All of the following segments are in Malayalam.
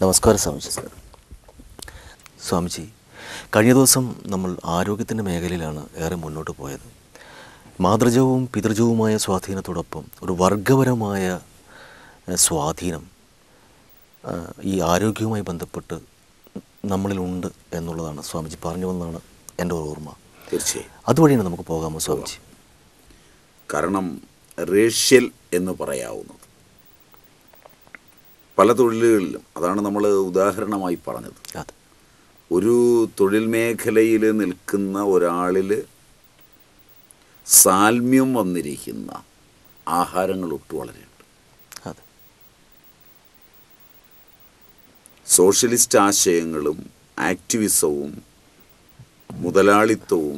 നമസ്കാരം സ്വാമിജി സ്വാമിജി കഴിഞ്ഞ ദിവസം നമ്മൾ ആരോഗ്യത്തിൻ്റെ മേഖലയിലാണ് ഏറെ മുന്നോട്ട് പോയത് മാതൃജവും പിതൃജവുമായ സ്വാധീനത്തോടൊപ്പം ഒരു വർഗപരമായ ഏഹ്, സ്വാധീനം ആ, ഈ ആരോഗ്യവുമായി ബന്ധപ്പെട്ട് നമ്മളിലുണ്ട് എന്നുള്ളതാണ് സ്വാമിജി പറഞ്ഞു വന്നാണ് എൻ്റെ ഒരു ഓർമ്മ തീർച്ചയായും അതുവഴിയാണ് നമുക്ക് പോകാമോ സ്വാമിജി കാരണം റേഷ്യൽ എന്ന് പറയാവുന്നത് പല തൊഴിലുകളിലും അതാണ് നമ്മൾ ഉദാഹരണമായി പറഞ്ഞത് അതെ ഒരു തൊഴിൽ മേഖലയിൽ നിൽക്കുന്ന ഒരാളിൽ സാൽമ്യം വന്നിരിക്കുന്ന ആഹാരങ്ങൾ ഒട്ടു വളരെയുണ്ട് അതെ സോഷ്യലിസ്റ്റ് ആശയങ്ങളും ആക്ടിവിസവും മുതലാളിത്തവും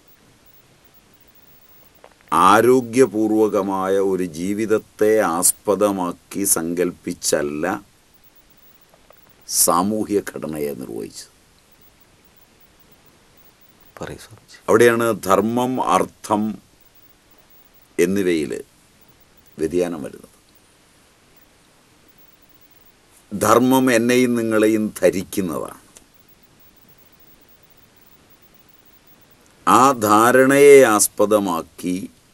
ആരോഗ്യപൂർവകമായ ഒരു ജീവിതത്തെ ആസ്പദമാക്കി സങ്കല്പിച്ചല്ല സാമൂഹ്യ ഘടനയെ നിർവഹിച്ചത് പറയൂ സ്വാമിജി അവിടെയാണ് ധർമ്മം അർത്ഥം എന്നിവയിൽ വ്യതിയാനം വരുന്നത് ധർമ്മം എന്നെയും നിങ്ങളെയും ധരിക്കുന്നതാണ് ആ ധാരണയെ ആസ്പദമാക്കി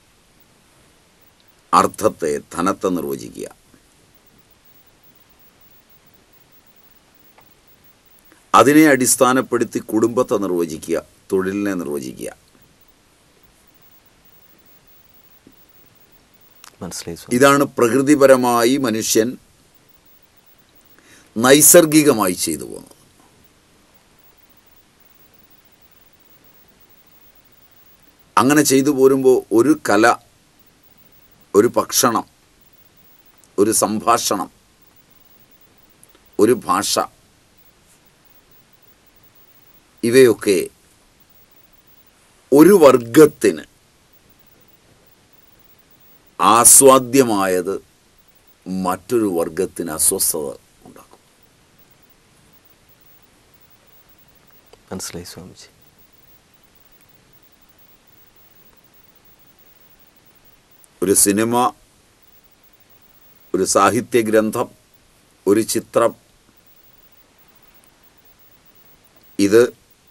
അർത്ഥത്തെ ധനത്തെ നിർവചിക്കുക അതിനെ അടിസ്ഥാനപ്പെടുത്തി കുടുംബത്തെ നിർവചിക്കുക തൊഴിലിനെ നിർവചിക്കുക മനസ്സിലായി സ്വാമി ഇതാണ് പ്രകൃതിപരമായി മനുഷ്യൻ നൈസർഗികമായി ചെയ്തു പോകുന്നത് അങ്ങനെ ചെയ്തു പോരുമ്പോൾ ഒരു കല ഒരു ഭക്ഷണം ഒരു സംഭാഷണം ഒരു ഭാഷ ഇവയൊക്കെ ഒരു വർഗത്തിന് ആസ്വാദ്യമായത് മറ്റൊരു വർഗത്തിന് അസ്വസ്ഥത ഉണ്ടാക്കും മനസ്സിലായി സ്വാമിജി ഒരു സിനിമ ഒരു സാഹിത്യ ഗ്രന്ഥം ഒരു ചിത്രം ഇത്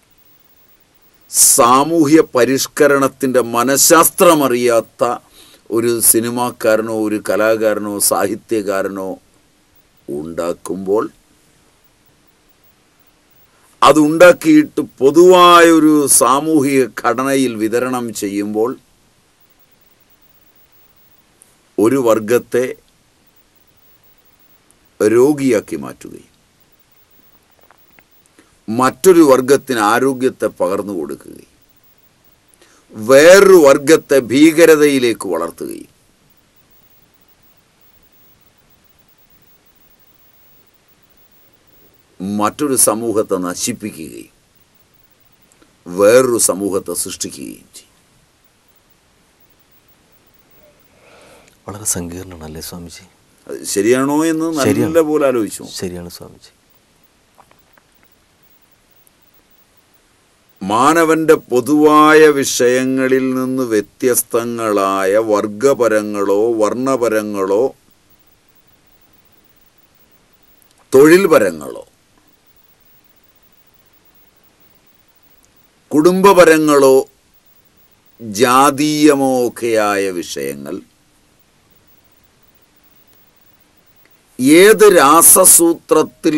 സാമൂഹ്യ പരിഷ്കരണത്തിൻ്റെ മനഃശാസ്ത്രമറിയാത്ത ഒരു സിനിമാക്കാരനോ ഒരു കലാകാരനോ സാഹിത്യകാരനോ ഉണ്ടാക്കുമ്പോൾ അതുണ്ടാക്കിയിട്ട് പൊതുവായൊരു സാമൂഹിക ഘടനയിൽ വിതരണം ചെയ്യുമ്പോൾ ഒരു വർഗത്തെ രോഗിയാക്കി മാറ്റുകയും മറ്റൊരു വർഗത്തിന് ആരോഗ്യത്തെ പകർന്നു കൊടുക്കുകയും വേറൊരു വർഗത്തെ ഭീകരതയിലേക്ക് വളർത്തുകയും മറ്റൊരു സമൂഹത്തെ നശിപ്പിക്കുകയും വേറൊരു സമൂഹത്തെ സൃഷ്ടിക്കുകയും ചെയ്യും വളരെ സങ്കീർണമാണല്ലേ സ്വാമിജി അത് ശരിയാണോ എന്ന് ശരിയാണ്. നല്ല പോലെ ആലോചിച്ചു ശരിയാണ് സ്വാമിജി മാനവന്റെ പൊതുവായ വിഷയങ്ങളിൽ നിന്ന് വ്യത്യസ്തങ്ങളായ വർഗപരങ്ങളോ വർണ്ണപരങ്ങളോ തൊഴിൽപരങ്ങളോ കുടുംബപരങ്ങളോ ജാതീയമോ ഒക്കെയായ വിഷയങ്ങൾ ഏത് രാസസൂത്രത്തിൽ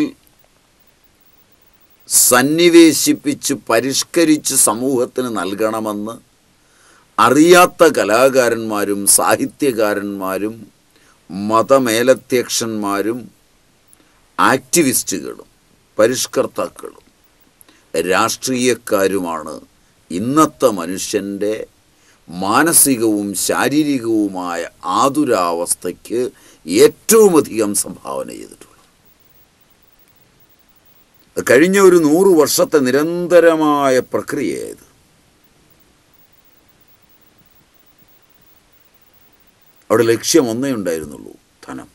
സന്നിവേശിപ്പിച്ച് പരിഷ്കരിച്ച് സമൂഹത്തിന് നൽകണമെന്ന് അറിയാത്ത കലാകാരന്മാരും സാഹിത്യകാരന്മാരും മതമേലധ്യക്ഷന്മാരും ആക്ടിവിസ്റ്റുകളും പരിഷ്കർത്താക്കളും രാഷ്ട്രീയക്കാരുമാണ് ഇന്നത്തെ മനുഷ്യൻ്റെ മാനസികവും ശാരീരികവുമായ ആതുരാവസ്ഥയ്ക്ക് ഏറ്റവുമധികം സംഭാവന ചെയ്തിട്ടുള്ളത് കഴിഞ്ഞ ഒരു നൂറ് വർഷത്തെ നിരന്തരമായ പ്രക്രിയയായത് അവിടെ ലക്ഷ്യം ഒന്നേ ഉണ്ടായിരുന്നുള്ളൂ ധനം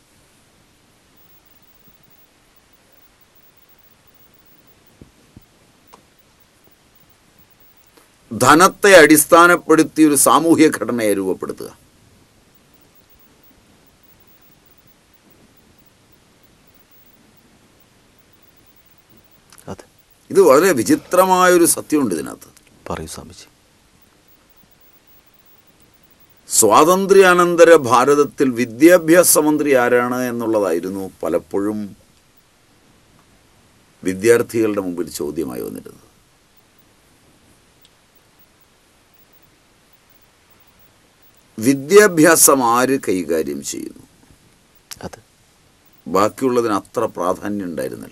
ധനത്തെ അടിസ്ഥാനപ്പെടുത്തി ഒരു സാമൂഹ്യ ഘടനയെ രൂപപ്പെടുത്തുക ഇത് വളരെ വിചിത്രമായൊരു സത്യമുണ്ട് ഇതിനകത്ത് പറയൂ സ്വാമിജി സ്വാതന്ത്ര്യാനന്തര ഭാരതത്തിൽ വിദ്യാഭ്യാസ മന്ത്രി ആരാണ് എന്നുള്ളതായിരുന്നു പലപ്പോഴും വിദ്യാർത്ഥികളുടെ മുമ്പിൽ ചോദ്യമായി വന്നിരുന്നത് വിദ്യാഭ്യാസം ആര് കൈകാര്യം ചെയ്യുന്നു അത് ബാക്കിയുള്ളതിന് അത്ര പ്രാധാന്യം ഉണ്ടായിരുന്നില്ല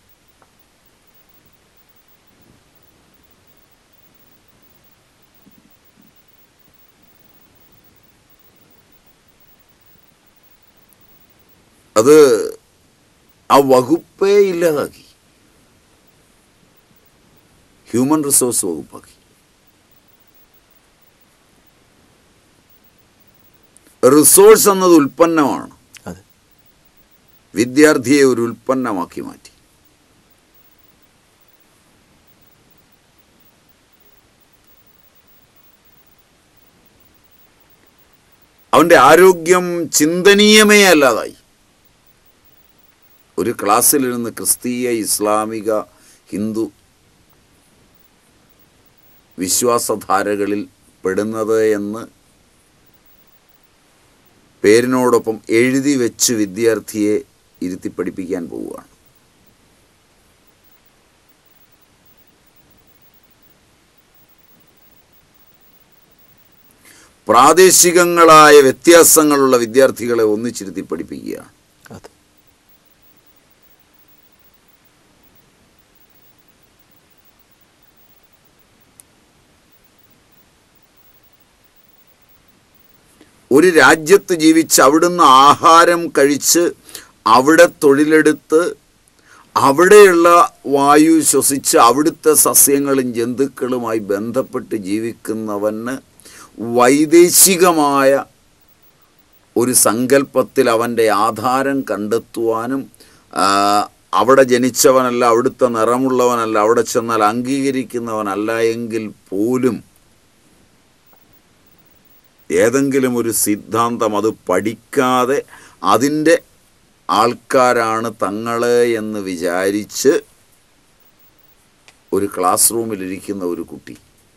അത് ആ വകുപ്പേ ഇല്ലാതാക്കി ഹ്യൂമൻ റിസോഴ്സ് വകുപ്പാക്കി റിസോഴ്സ് എന്നത് ഉൽപ്പന്നമാണ് അതെ വിദ്യാർത്ഥിയെ ഒരു ഉൽപ്പന്നമാക്കി മാറ്റി അവൻ്റെ ആരോഗ്യം ചിന്തനീയമേ അല്ലാതായി ഒരു ക്ലാസ്സിലിരുന്ന് ക്രിസ്തീയ ഇസ്ലാമിക ഹിന്ദു വിശ്വാസധാരകളിൽ പെടുന്നത് എന്ന് പേരിനോടൊപ്പം എഴുതി വെച്ച് വിദ്യാർത്ഥിയെ ഇരുത്തി പഠിപ്പിക്കാൻ പോവുകയാണ് പ്രാദേശികങ്ങളായ വ്യത്യാസങ്ങളുള്ള വിദ്യാർത്ഥികളെ ഒന്നിച്ചിരുത്തി പഠിപ്പിക്കുകയാണ് അതെ ഒരു രാജ്യത്ത് ജീവിച്ച് അവിടുന്ന് ആഹാരം കഴിച്ച് അവിടെ തൊഴിലെടുത്ത് അവിടെയുള്ള വായു ശ്വസിച്ച് അവിടുത്തെ സസ്യങ്ങളും ജന്തുക്കളുമായി ബന്ധപ്പെട്ട് ജീവിക്കുന്നവന് വൈദേശികമായ ഒരു സങ്കല്പത്തിൽ അവൻ്റെ ആധാരം കണ്ടെത്തുവാനും ആ, അവിടെ ജനിച്ചവനല്ല അവിടുത്തെ നിറമുള്ളവനല്ല അവിടെ ചെന്നാൽ അംഗീകരിക്കുന്നവനല്ല എങ്കിൽ പോലും ഏതെങ്കിലും ഒരു സിദ്ധാന്തം അത് പഠിക്കാതെ അതിൻ്റെ ആൾക്കാരാണ് തങ്ങള് എന്ന് വിചാരിച്ച് ഒരു ക്ലാസ് റൂമിലിരിക്കുന്ന ഒരു കുട്ടി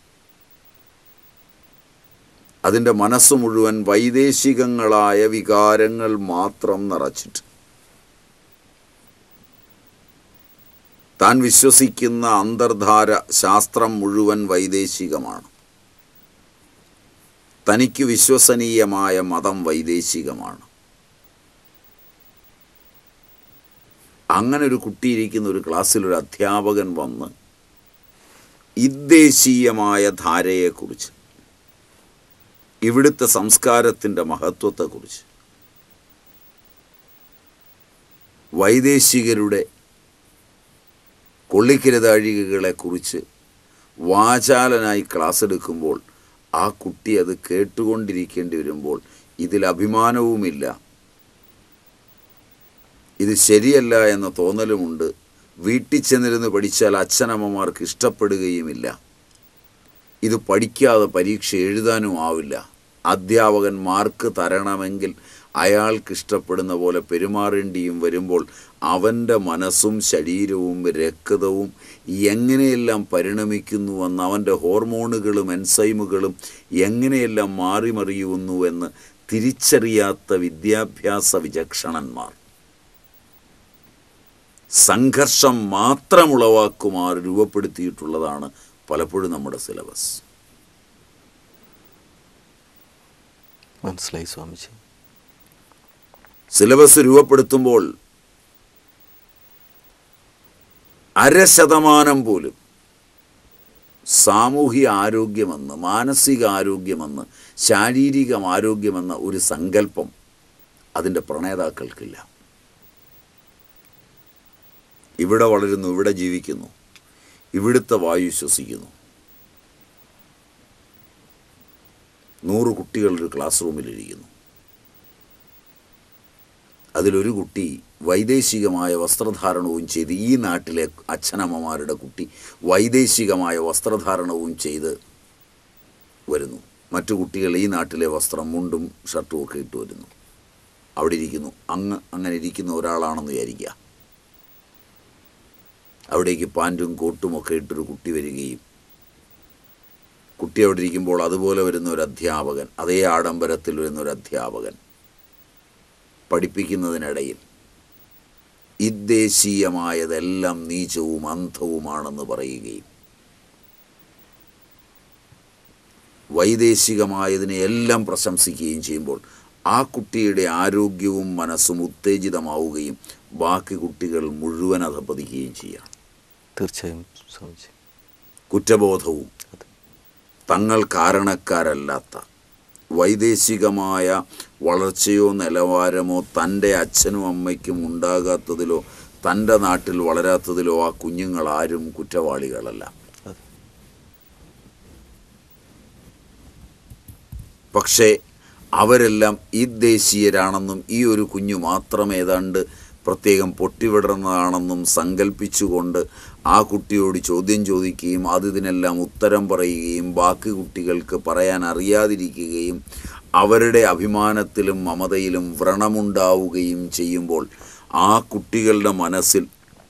അതിൻ്റെ മനസ്സ് മുഴുവൻ വൈദേശികങ്ങളായ വികാരങ്ങൾ മാത്രം നിറച്ചിട്ട് താൻ വിശ്വസിക്കുന്ന അന്തർധാര ശാസ്ത്രം മുഴുവൻ വൈദേശികമാണ് തനിക്ക് വിശ്വസനീയമായ മതം വൈദേശികമാണ് അങ്ങനെ ഒരു കുട്ടിയിരിക്കുന്ന ഒരു ക്ലാസ്സിൽ ഒരു അധ്യാപകൻ വന്ന് ഇദ്ദേശീയമായ ധാരയെക്കുറിച്ച് ഇവിടുത്തെ സംസ്കാരത്തിൻ്റെ മഹത്വത്തെക്കുറിച്ച് വൈദേശികരുടെ കൊള്ളിക്കരുതാഴികകളെക്കുറിച്ച് വാചാലനായി ക്ലാസ് എടുക്കുമ്പോൾ ആ കുട്ടി അത് കേട്ടുകൊണ്ടിരിക്കേണ്ടി വരുമ്പോൾ ഇതിൽ അഭിമാനവുമില്ല ഇത് ശരിയല്ല എന്ന തോന്നലുമുണ്ട് വീട്ടിൽ ചെന്നിരുന്ന് പഠിച്ചാൽ അച്ഛനമ്മമാർക്ക് ഇഷ്ടപ്പെടുകയുമില്ല ഇത് പഠിക്കാതെ പരീക്ഷ എഴുതാനും ആവില്ല അധ്യാപകൻ മാർക്ക് തരണമെങ്കിൽ അയാൾക്ക് ഇഷ്ടപ്പെടുന്ന പോലെ പെരുമാറേണ്ടിയും വരുമ്പോൾ അവൻ്റെ മനസ്സും ശരീരവും രക്തവും എങ്ങനെയെല്ലാം പരിണമിക്കുന്നുവെന്ന് അവൻ്റെ ഹോർമോണുകളും എൻസൈമുകളും എങ്ങനെയെല്ലാം മാറിമറിയുന്നുവെന്ന് തിരിച്ചറിയാത്ത വിദ്യാഭ്യാസ വിചക്ഷണന്മാർ സംഘർഷം മാത്രം ഉളവാക്കുമാർ രൂപപ്പെടുത്തിയിട്ടുള്ളതാണ് പലപ്പോഴും നമ്മുടെ സിലബസ് മനസ്സിലായി സ്വാമിജി സിലബസ് രൂപപ്പെടുത്തുമ്പോൾ അര ശതമാനം പോലും സാമൂഹിക ആരോഗ്യമെന്ന് മാനസിക ആരോഗ്യമെന്ന് ശാരീരിക ആരോഗ്യമെന്ന ഒരു സങ്കല്പം അതിൻ്റെ പ്രണേതാക്കൾക്കില്ല ഇവിടെ വളരുന്നു ഇവിടെ ജീവിക്കുന്നു ഇവിടുത്തെ വായു ശ്വസിക്കുന്നു നൂറ് കുട്ടികൾ ഒരു ക്ലാസ് റൂമിലിരിക്കുന്നു അതിലൊരു കുട്ടി വൈദേശികമായ വസ്ത്രധാരണവും ചെയ്ത് ഈ നാട്ടിലെ അച്ഛനമ്മമാരുടെ കുട്ടി വൈദേശികമായ വസ്ത്രധാരണവും ചെയ്ത് വരുന്നു മറ്റു കുട്ടികൾ ഈ നാട്ടിലെ വസ്ത്രം മുണ്ടും ഷർട്ടും ഒക്കെ ഇട്ട് വരുന്നു അവിടെ ഇരിക്കുന്നു അങ്ങ് അങ്ങനെ ഇരിക്കുന്ന ഒരാളാണെന്ന് വിചാരിക്കുക അവിടേക്ക് പാൻറ്റും കോട്ടും ഒക്കെ ഇട്ടൊരു കുട്ടി വരികയും കുട്ടി അവിടെ ഇരിക്കുമ്പോൾ അതുപോലെ വരുന്ന ഒരു അധ്യാപകൻ അതേ ആഡംബരത്തിൽ വരുന്ന ഒരു അധ്യാപകൻ പഠിപ്പിക്കുന്നതിനിടയിൽ ഇദ്ദേശീയമായതെല്ലാം നീചവും അന്ധവുമാണെന്ന് പറയുകയും വൈദേശികമായതിനെ എല്ലാം പ്രശംസിക്കുകയും ചെയ്യുമ്പോൾ ആ കുട്ടിയുടെ ആരോഗ്യവും മനസ്സും ഉത്തേജിതമാവുകയും ബാക്കി കുട്ടികൾ മുഴുവൻ അധപ്പതിക്കുകയും ചെയ്യാം തീർച്ചയായും സ്വാമിജി കുറ്റബോധവും തങ്ങൾ കാരണക്കാരല്ലാത്ത വൈദേശികമായ വളർച്ചയോ നിലവാരമോ തൻ്റെ അച്ഛനും അമ്മയ്ക്കും ഉണ്ടാകാത്തതിലോ തൻ്റെ നാട്ടിൽ വളരാത്തതിലോ ആ കുഞ്ഞുങ്ങൾ ആരും കുറ്റവാളികളല്ല അതെ പക്ഷേ അവരെല്ലാം ഈ ദേശീയരാണെന്നും ഈ ഒരു കുഞ്ഞു മാത്രം ഏതാണ്ട് പ്രത്യേകം പൊട്ടിവിടർന്നതാണെന്നും സങ്കല്പിച്ചുകൊണ്ട് ആ കുട്ടിയോട് ചോദ്യം ചോദിക്കുകയും അത് ഇതിനെല്ലാം ഉത്തരം പറയുകയും ബാക്കി കുട്ടികൾക്ക് പറയാൻ അറിയാതിരിക്കുകയും അവരുടെ അഭിമാനത്തിലും മമതയിലും വ്രണമുണ്ടാവുകയും ചെയ്യുമ്പോൾ ആ കുട്ടികളുടെ മനസ്സിൽ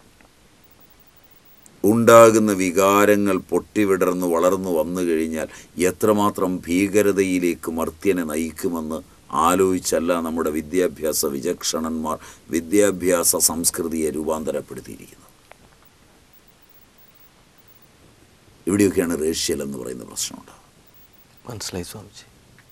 ഉണ്ടാകുന്ന വികാരങ്ങൾ പൊട്ടിവിടർന്ന് വളർന്നു വന്നു കഴിഞ്ഞാൽ എത്രമാത്രം ഭീകരതയിലേക്ക് മർത്യനെ നയിക്കുമെന്ന് ആലോചിച്ചല്ല നമ്മുടെ വിദ്യാഭ്യാസ വിചക്ഷണന്മാർ വിദ്യാഭ്യാസ സംസ്കൃതിയെ രൂപാന്തരപ്പെടുത്തിയിരിക്കുന്നത് ഇവിടെയൊക്കെയാണ് റേഷ്യൽ എന്ന് പറയുന്ന പ്രശ്നമുണ്ട് മനസ്സിലായി സ്വാമിജി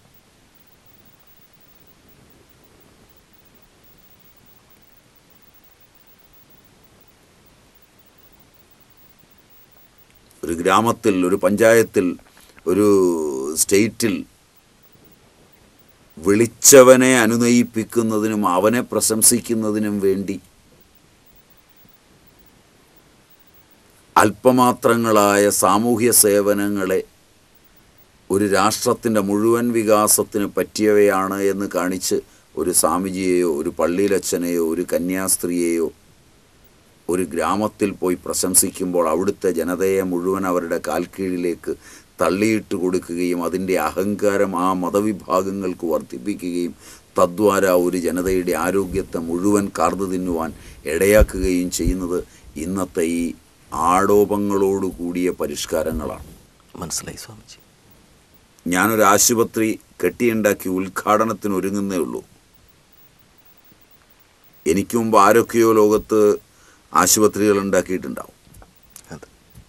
ഒരു ഗ്രാമത്തിൽ ഒരു പഞ്ചായത്തിൽ ഒരു സ്റ്റേറ്റിൽ വിളിച്ചവനെ അനുനയിപ്പിക്കുന്നതിനും അവനെ പ്രശംസിക്കുന്നതിനും വേണ്ടി അല്പമാത്രങ്ങളായ സാമൂഹ്യ സേവനങ്ങളെ ഒരു രാഷ്ട്രത്തിൻ്റെ മുഴുവൻ വികാസത്തിന് പറ്റിയവയാണ് എന്ന് കാണിച്ച് ഒരു സ്വാമിജിയെയോ ഒരു പള്ളിയിലച്ഛനെയോ ഒരു കന്യാസ്ത്രീയെയോ ഒരു ഗ്രാമത്തിൽ പോയി പ്രശംസിക്കുമ്പോൾ അവിടുത്തെ ജനതയെ മുഴുവൻ അവരുടെ കാൽക്കീഴിലേക്ക് തള്ളിയിട്ട് കൊടുക്കുകയും അതിൻ്റെ അഹങ്കാരം ആ മതവിഭാഗങ്ങൾക്ക് വർദ്ധിപ്പിക്കുകയും തദ്വാര ഒരു ജനതയുടെ ആരോഗ്യത്തെ മുഴുവൻ കാർന്നു തിന്നുവാൻ ഇടയാക്കുകയും ചെയ്യുന്നത് ഇന്നത്തെ ഈ ആടോപങ്ങളോട് കൂടിയ പരിഷ്കാരങ്ങളാണ് മനസ്സിലായി സ്വാമിജി ഞാനൊരു ആശുപത്രി കെട്ടിയുണ്ടാക്കി ഉദ്ഘാടനത്തിന് ഒരുങ്ങുന്നേ ഉള്ളൂ എനിക്ക് മുമ്പ് ആരൊക്കെയോ ലോകത്ത് ആശുപത്രികൾ ഉണ്ടാക്കിയിട്ടുണ്ടാവും അതെ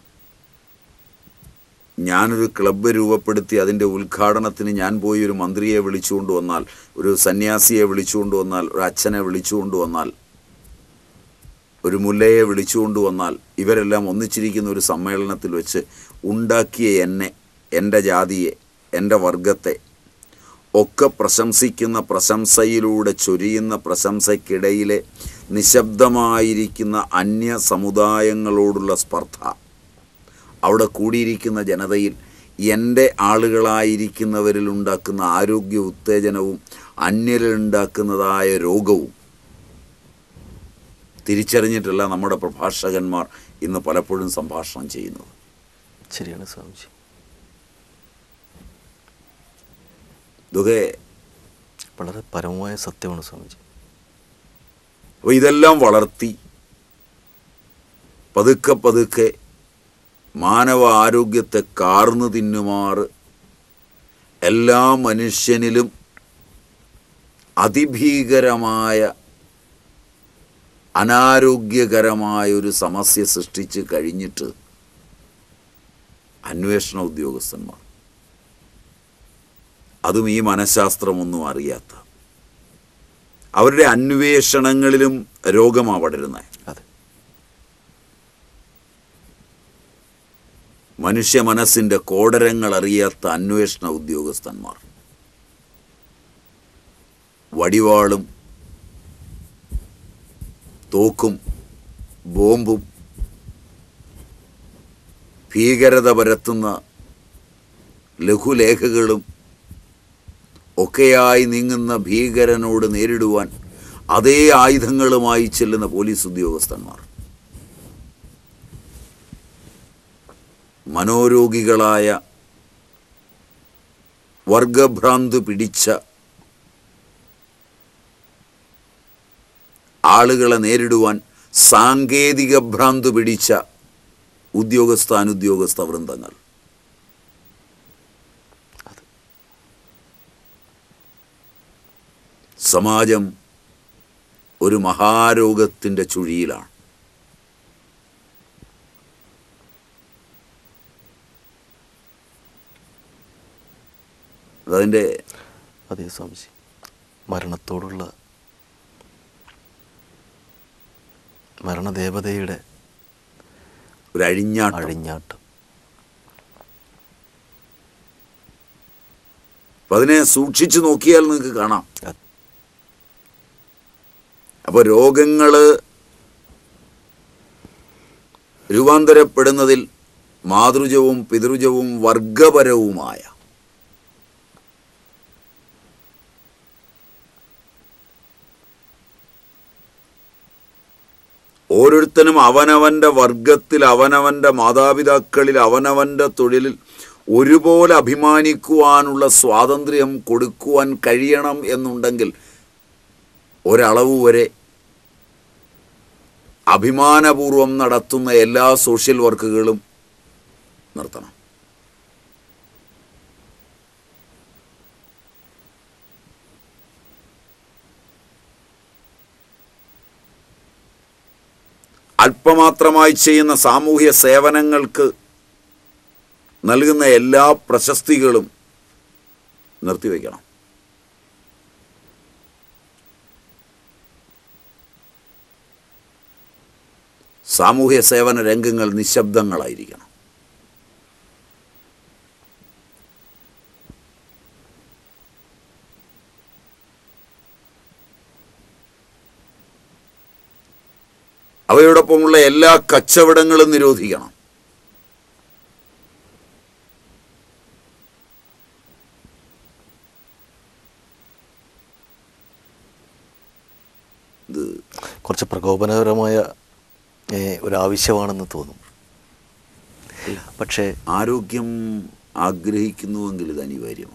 ഞാനൊരു ക്ലബ്ബ് രൂപപ്പെടുത്തി അതിൻ്റെ ഉദ്ഘാടനത്തിന് ഞാൻ പോയി ഒരു മന്ത്രിയെ വിളിച്ചുകൊണ്ട് വന്നാൽ ഒരു സന്യാസിയെ വിളിച്ചുകൊണ്ട് വന്നാൽ ഒരു അച്ഛനെ വിളിച്ചുകൊണ്ട് വന്നാൽ ഒരു മുല്ലയെ വിളിച്ചുകൊണ്ട് വന്നാൽ ഇവരെല്ലാം ഒന്നിച്ചിരിക്കുന്ന ഒരു സമ്മേളനത്തിൽ വെച്ച് ഉണ്ടാക്കിയ എന്നെ എൻ്റെ ജാതിയെ എൻ്റെ വർഗത്തെ ഒക്കെ പ്രശംസിക്കുന്ന പ്രശംസയിലൂടെ ചൊരിയുന്ന പ്രശംസയ്ക്കിടയിലെ നിശബ്ദമായിരിക്കുന്ന അന്യ സമുദായങ്ങളോടുള്ള സ്പർദ്ധ അവിടെ കൂടിയിരിക്കുന്ന ജനതയിൽ എൻ്റെ ആളുകളായിരിക്കുന്നവരിൽ ഉണ്ടാക്കുന്ന ആരോഗ്യ ഉത്തേജനവും അന്യരിൽ ഉണ്ടാക്കുന്നതായ രോഗവും തിരിച്ചറിഞ്ഞിട്ടല്ല നമ്മുടെ പ്രഭാഷകന്മാർ ഇന്ന് പലപ്പോഴും സംഭാഷണം ചെയ്യുന്നത് ശരിയാണ് സ്വാമിജി ഇതൊക്കെ വളരെ പരമമായ സത്യമാണ് സ്വാമിജി അപ്പോൾ ഇതെല്ലാം വളർത്തി പതുക്കെ പതുക്കെ മാനവ ആരോഗ്യത്തെ കാർന്നു തിന്നുമാറ് എല്ലാ മനുഷ്യനിലും അതിഭീകരമായ അനാരോഗ്യകരമായ ഒരു സമസ്യ സൃഷ്ടിച്ച് കഴിഞ്ഞിട്ട് അന്വേഷണ ഉദ്യോഗസ്ഥന്മാർ അതും ഈ മനഃശാസ്ത്രമൊന്നും അറിയാത്ത അവരുടെ അന്വേഷണങ്ങളിലും രോഗമാണ് പടരുന്നത് അതെ മനുഷ്യ മനസ്സിൻ്റെ കോടരങ്ങൾ അറിയാത്ത അന്വേഷണ ഉദ്യോഗസ്ഥന്മാർ വടിവാളും തോക്കും ബോംബും ഭീകരത പരത്തുന്ന ലഘുലേഖകളും ഒക്കെയായി നീങ്ങുന്ന ഭീകരനോട് നേരിടുവാൻ അതേ ആയുധങ്ങളുമായി ചെല്ലുന്ന പോലീസ് ഉദ്യോഗസ്ഥന്മാർ മനോരോഗികളായ വർഗഭ്രാന്ത് പിടിച്ച ആളുകളെ നേരിടുവാൻ സാങ്കേതിക ഭ്രാന്ത് പിടിച്ച ഉദ്യോഗസ്ഥ അനുദ്യോഗസ്ഥ വൃന്ദങ്ങൾ സമാജം ഒരു മഹാരോഗത്തിൻ്റെ ചുഴിയിലാണ് അതതിൻ്റെ അതേ സ്വാമിജി മരണത്തോടുള്ള മരണദേവതയുടെ ഒരു അഴിഞ്ഞാട്ടം അഴിഞ്ഞാട്ടം അപ്പം അതിനെ സൂക്ഷിച്ചു നോക്കിയാൽ നിങ്ങൾക്ക് കാണാം അത് അപ്പോൾ രോഗങ്ങൾ രൂപാന്തരപ്പെടുന്നതിൽ മാതൃജവും പിതൃജവും വർഗപരവുമായ ഓരോരുത്തനും അവനവൻ്റെ വർഗത്തിൽ അവനവൻ്റെ മാതാപിതാക്കളിൽ അവനവൻ്റെ തൊഴിലിൽ ഒരുപോലെ അഭിമാനിക്കുവാനുള്ള സ്വാതന്ത്ര്യം കൊടുക്കുവാൻ കഴിയണം എന്നുണ്ടെങ്കിൽ ഒരളവ് വരെ അഭിമാനപൂർവം നടത്തുന്ന എല്ലാ സോഷ്യൽ വർക്കുകളും നിർത്തണം അല്പമാത്രമായി ചെയ്യുന്ന സാമൂഹ്യ സേവനങ്ങൾക്ക് നൽകുന്ന എല്ലാ പ്രശസ്തികളും നിർത്തിവെക്കണം സാമൂഹ്യ സേവന രംഗങ്ങൾ നിശബ്ദങ്ങളായിരിക്കണം അവയോടൊപ്പമുള്ള എല്ലാ കച്ചവടങ്ങളും നിരോധിക്കണം ഇത് കുറച്ച് പ്രകോപനകരമായ ഏ, ഒരു ആവശ്യമാണെന്ന് തോന്നും പക്ഷേ ആരോഗ്യം ആഗ്രഹിക്കുന്നുവെങ്കിൽ ഇത് അനിവാര്യമാണ്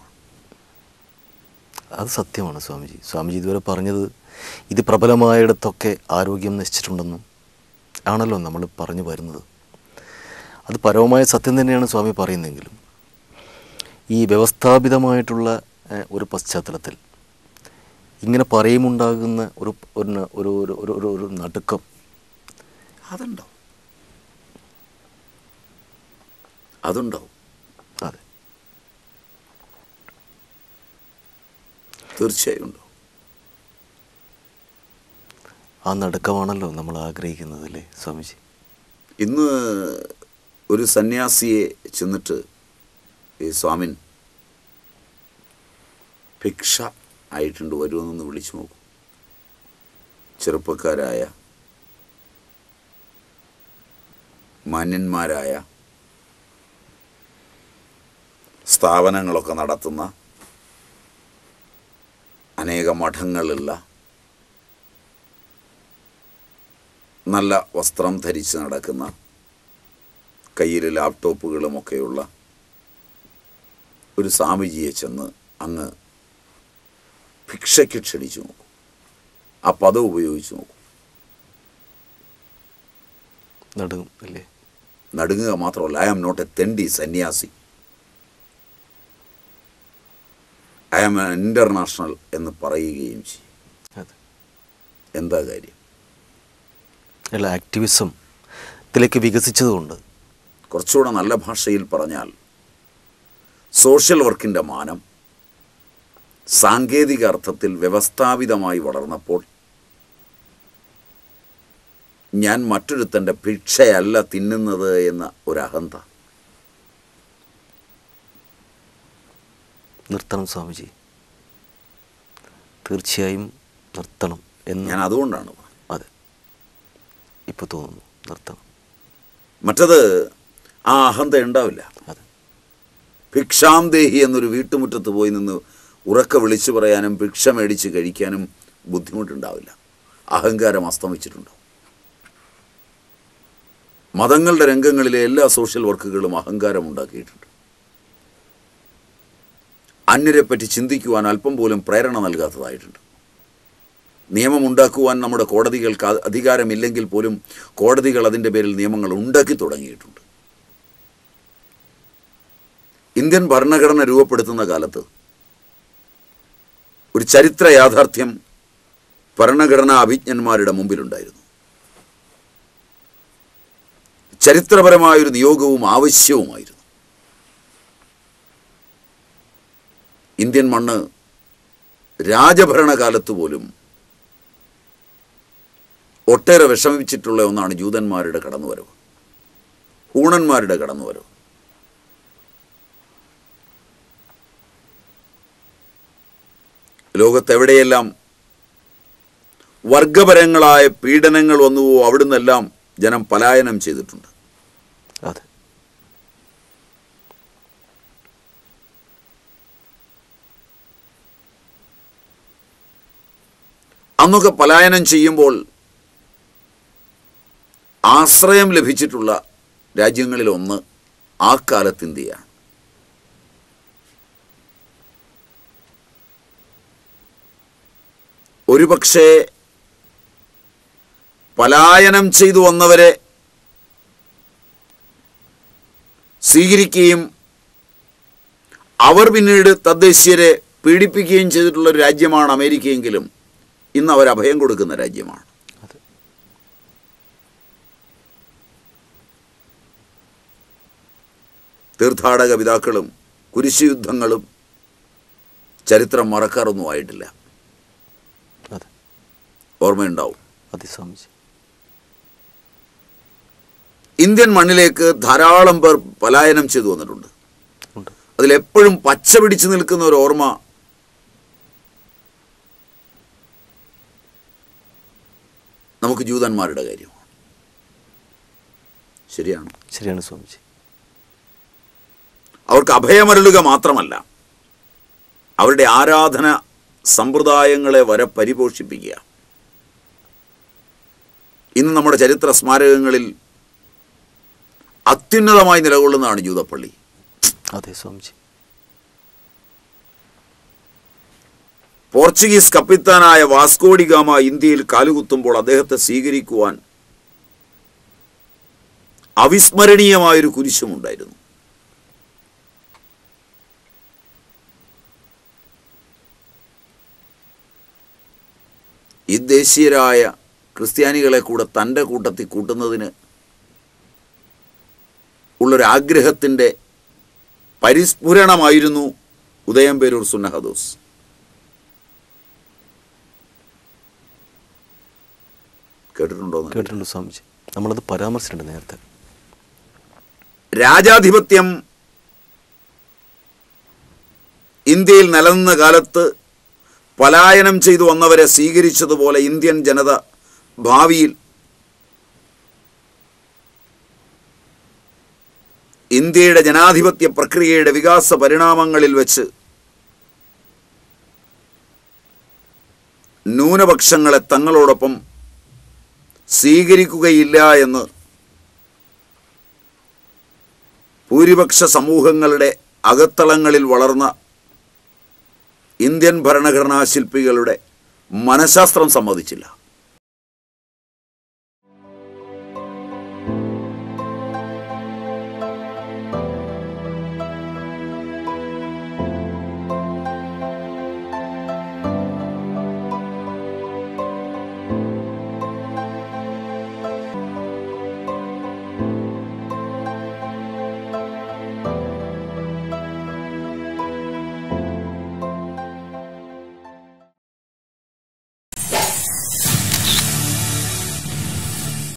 അത് സത്യമാണ് സ്വാമിജി സ്വാമിജി ഇതുവരെ പറഞ്ഞത് ഇത് പ്രബലമായിടത്തൊക്കെ ആരോഗ്യം നശിച്ചിട്ടുണ്ടെന്നും ആണല്ലോ നമ്മൾ പറഞ്ഞു വരുന്നത് അത് പരമമായ സത്യം തന്നെയാണ് സ്വാമി പറയുന്നതെങ്കിലും ഈ വ്യവസ്ഥാപിതമായിട്ടുള്ള ഏഹ്, ഒരു പശ്ചാത്തലത്തിൽ ഇങ്ങനെ പറയുമുണ്ടാകുന്ന ഒരു ഒരു ഒരു ഒരു ഒരു ഒരു ഒരു നടുക്കം അതുണ്ടാവും അതുണ്ടാവും അതെ തീർച്ചയായും ഉണ്ടാവും ആ നടുക്കമാണല്ലോ നമ്മൾ ആഗ്രഹിക്കുന്നത് അല്ലേ സ്വാമിജി ഇന്ന് ഒരു സന്യാസിയെ ചെന്നിട്ട് ഈ സ്വാമിൻ ഭിക്ഷ ആയിട്ടുണ്ട് വരുമെന്നൊന്ന് വിളിച്ചു നോക്കൂ ചെറുപ്പക്കാരായ മാന്യന്മാരായ സ്ഥാപനങ്ങളൊക്കെ നടത്തുന്ന അനേക മഠങ്ങളുള്ള നല്ല വസ്ത്രം ധരിച്ച് നടക്കുന്ന കയ്യിൽ ലാപ്ടോപ്പുകളുമൊക്കെയുള്ള ഒരു സ്വാമിജിയെ ചെന്ന് അങ്ങ് ഭിക്ഷയ്ക്ക് ക്ഷണിച്ചു നോക്കൂ ആ പദം ഉപയോഗിച്ച് നോക്കൂ നടുങ്ങും അല്ലേ നടുങ്ങുക മാത്രമല്ല ഐ ആം നോട്ട് എ തെണ്ടി സന്യാസി ഐ ആം ഇൻ്റർനാഷണൽ എന്ന് പറയുകയും ചെയ്യും അതെ എന്താ കാര്യം അല്ല ആക്ടിവിസം ഇതിലേക്ക് വികസിച്ചതുകൊണ്ട് കുറച്ചുകൂടെ നല്ല ഭാഷയിൽ പറഞ്ഞാൽ സോഷ്യൽ വർക്കിൻ്റെ മാനം സാങ്കേതിക അർത്ഥത്തിൽ വ്യവസ്ഥാപിതമായി വളർന്നപ്പോൾ ഞാൻ മറ്റൊരുത്തൻ്റെ ഭിക്ഷയല്ല തിന്നുന്നത് എന്ന ഒരു അഹന്ത നിർത്തണം സ്വാമിജി തീർച്ചയായും നിർത്തണം എന്ന് ഞാൻ അതുകൊണ്ടാണ് പറഞ്ഞത്. അതെ ഇപ്പോൾ തോന്നുന്നു നിർത്തണം മറ്റത് ആ അഹന്ത ഉണ്ടാവില്ല അതെ ഭിക്ഷാം ദേഹി എന്നൊരു വീട്ടുമുറ്റത്ത് പോയി നിന്ന് ഉറക്ക വിളിച്ചു പറയാനും ഭിക്ഷ മേടിച്ച് കഴിക്കാനും ബുദ്ധിമുട്ടുണ്ടാവില്ല അഹങ്കാരം അസ്തമിച്ചിട്ടുണ്ടാവും മതങ്ങളുടെ രംഗങ്ങളിലെ എല്ലാ സോഷ്യൽ വർക്കുകളും അഹങ്കാരം ഉണ്ടാക്കിയിട്ടുണ്ട് അന്യരെപ്പറ്റി ചിന്തിക്കുവാൻ അല്പം പോലും പ്രേരണ നൽകാത്തതായിട്ടുണ്ട് നിയമമുണ്ടാക്കുവാൻ നമ്മുടെ കോടതികൾക്ക് അ- അധികാരമില്ലെങ്കിൽ പോലും കോടതികൾ അതിൻ്റെ പേരിൽ നിയമങ്ങൾ ഉണ്ടാക്കി തുടങ്ങിയിട്ടുണ്ട് ഇന്ത്യൻ ഭരണഘടന രൂപപ്പെടുത്തുന്ന കാലത്ത് ഒരു ചരിത്ര യാഥാർത്ഥ്യം ഭരണഘടനാ അഭിജ്ഞന്മാരുടെ മുമ്പിലുണ്ടായിരുന്നു ചരിത്രപരമായൊരു നിയോഗവും ആവശ്യവുമായിരുന്നു ഇന്ത്യൻ മണ്ണ് രാജഭരണകാലത്ത് പോലും ഒട്ടേറെ വിഷമിച്ചിട്ടുള്ള ഒന്നാണ് ജൂതന്മാരുടെ കടന്നുവരവ് ഹൂണന്മാരുടെ കടന്നുവരവ് ലോകത്തെവിടെയെല്ലാം വർഗപരങ്ങളായ പീഡനങ്ങൾ വന്നുവോ അവിടുന്നെല്ലാം ജനം പലായനം ചെയ്തിട്ടുണ്ട് അതെ അന്നൊക്കെ പലായനം ചെയ്യുമ്പോൾ ആശ്രയം ലഭിച്ചിട്ടുള്ള രാജ്യങ്ങളിലൊന്ന് ആ കാലത്ത് ഇന്ത്യയാണ് ഒരുപക്ഷേ പലായനം ചെയ്തു വന്നവരെ സ്വീകരിക്കുകയും അവർ പിന്നീട് തദ്ദേശീയരെ പീഡിപ്പിക്കുകയും ചെയ്തിട്ടുള്ള ഒരു രാജ്യമാണ് അമേരിക്കയെങ്കിലും ഇന്ന് അവർ അഭയം കൊടുക്കുന്ന രാജ്യമാണ് അതെ തീർത്ഥാടക പിതാക്കളും കുരിശുയുദ്ധങ്ങളും ചരിത്രം മറക്കാറൊന്നും ആയിട്ടില്ല അതെ ഓർമ്മയുണ്ടാവും അതെ സ്വാമിജി ഇന്ത്യൻ മണ്ണിലേക്ക് ധാരാളം പേർ പലായനം ചെയ്തു വന്നിട്ടുണ്ട് ഉണ്ട് അതിലെപ്പോഴും പച്ച പിടിച്ചു നിൽക്കുന്ന ഒരു ഓർമ്മ നമുക്ക് ജൂതന്മാരുടെ കാര്യമാണ് ശരിയാണ് ശരിയാണ് സ്വാമിജി അവർക്ക് അഭയമരുളുക മാത്രമല്ല അവരുടെ ആരാധന സമ്പ്രദായങ്ങളെ വരെ പരിപോഷിപ്പിക്കുക ഇന്ന് നമ്മുടെ ചരിത്ര സ്മാരകങ്ങളിൽ അത്യുന്നതമായി നിലകൊള്ളുന്നതാണ് ജൂതപ്പള്ളി അതെ സ്വാമിജി പോർച്ചുഗീസ് കപ്പിത്താനായ വാസ്കോഡിഗാമ ഇന്ത്യയിൽ കാലുകുത്തുമ്പോൾ അദ്ദേഹത്തെ സ്വീകരിക്കുവാൻ അവിസ്മരണീയമായൊരു കുരിശുമുണ്ടായിരുന്നു ഈ ദേശീയരായ ക്രിസ്ത്യാനികളെ കൂടെ തൻ്റെ കൂട്ടത്തിൽ കൂട്ടുന്നതിന് ഉള്ളൊരാഗ്രഹത്തിൻ്റെ പരിസ്ഫുരണമായിരുന്നു ഉദയംപേരൂർ സുന്നഹദോസ് കേട്ടിട്ടുണ്ടോ എന്ന് കേട്ടിട്ടുണ്ട് സ്വാമിജി നമ്മളത് പരാമർശിച്ചിട്ടുണ്ട് നേരത്തെ രാജാധിപത്യം ഇന്ത്യയിൽ നിലനിന്ന കാലത്ത് പലായനം ചെയ്തു വന്നവരെ സ്വീകരിച്ചതുപോലെ ഇന്ത്യൻ ജനത ഭാവിയിൽ ഇന്ത്യയുടെ ജനാധിപത്യ പ്രക്രിയയുടെ വികാസ പരിണാമങ്ങളിൽ വെച്ച് ന്യൂനപക്ഷങ്ങളെ തങ്ങളോടൊപ്പം സ്വീകരിക്കുകയില്ല എന്ന് ഭൂരിപക്ഷ സമൂഹങ്ങളുടെ അകത്തളങ്ങളിൽ വളർന്ന ഇന്ത്യൻ ഭരണഘടനാ ശില്പികളുടെ മനഃശാസ്ത്രം സമ്മതിച്ചില്ല